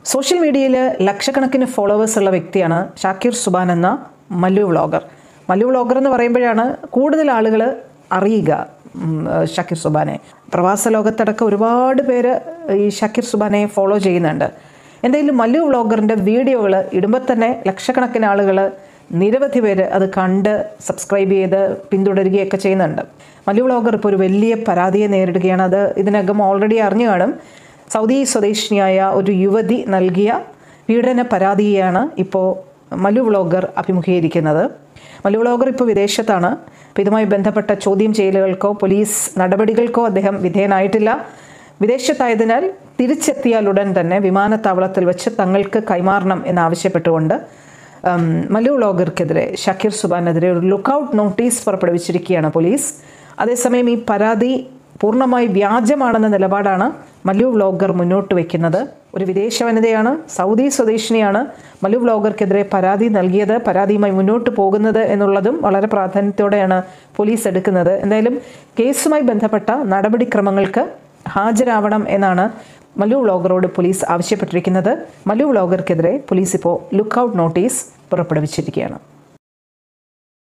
social മീഡിയയിൽ ലക്ഷക്കണക്കിന് followers ഉള്ള വ്യക്തിയാണ് ഷാക്കിർ സുബാൻ എന്ന മല്ലു വ്ളോഗർ മല്ലു വ്ളോഗർ എന്ന് പറയുമ്പോഴാണ് കൂടുതൽ ആളുകൾ അറിയുക ഉം, ഷാക്കിർ സുബാനെ പ്രവാസ ലോകത്തടക്കം ഒരുപാട് പേര് ഈ ഷാക്കിർ സുബാനെ ഫോളോ ചെയ്യുന്നുണ്ട് എന്തായാലും മല്ലു വ്ളോഗറിൻ്റെ വീഡിയോകൾ ഇടുമ്പോൾ തന്നെ ലക്ഷക്കണക്കിന് ആളുകൾ നിരവധി പേര് അത് കണ്ട് സബ്സ്ക്രൈബ് ചെയ്ത് പിന്തുടരുകയൊക്കെ ചെയ്യുന്നുണ്ട് മല്ലു വ്ളോഗർ ഇപ്പോൾ ഒരു വലിയ പരാതിയെ നേരിടുകയാണ് അത് ഇതിനകം ഓൾറെഡി അറിഞ്ഞു കാണും സൗദി സ്വദേശിനിയായ ഒരു യുവതി നൽകിയ പീഡന പരാതിയെയാണ് ഇപ്പോൾ മല്ലു വ്ളോഗർ അഭിമുഖീകരിക്കുന്നത് മല്ലു വ്ളോഗർ ഇപ്പോൾ വിദേശത്താണ് അപ്പോൾ ഇതുമായി ബന്ധപ്പെട്ട ചോദ്യം ചെയ്യലുകൾക്കോ പോലീസ് നടപടികൾക്കോ അദ്ദേഹം വിധേയനായിട്ടില്ല വിദേശത്തായതിനാൽ തിരിച്ചെത്തിയാൽ ഉടൻ തന്നെ വിമാനത്താവളത്തിൽ വെച്ച് തങ്ങൾക്ക് കൈമാറണം എന്നാവശ്യപ്പെട്ടുകൊണ്ട് ഉം, മല്ലു വ്ളോഗർക്കെതിരെ ഷക്കീർ സുബാനെതിരെ ഒരു ലുക്കൗട്ട് നോട്ടീസ് പുറപ്പെടുവിച്ചിരിക്കുകയാണ് പോലീസ് അതേസമയം ഈ പരാതി പൂർണ്ണമായി വ്യാജമാണെന്ന നിലപാടാണ് മല്ലു വ്ളോഗർ മുന്നോട്ട് വയ്ക്കുന്നത് ഒരു വിദേശ വനിതയാണ് സൗദി സ്വദേശിനിയാണ് മല്ലു വ്ളോഗർക്കെതിരെ പരാതി നൽകിയത് പരാതിയുമായി മുന്നോട്ട് പോകുന്നത് എന്നുള്ളതും വളരെ പ്രാധാന്യത്തോടെയാണ് പോലീസ് എടുക്കുന്നത് എന്തായാലും കേസുമായി ബന്ധപ്പെട്ട നടപടിക്രമങ്ങൾക്ക് ഹാജരാവണം എന്നാണ് മല്ലു വ്ളോഗറോട് പോലീസ് ആവശ്യപ്പെട്ടിരിക്കുന്നത് മല്ലു വ്ളോഗർക്കെതിരെ പോലീസ് ഇപ്പോൾ ലുക്കൗട്ട് നോട്ടീസ് പുറപ്പെടുവിച്ചിരിക്കുകയാണ്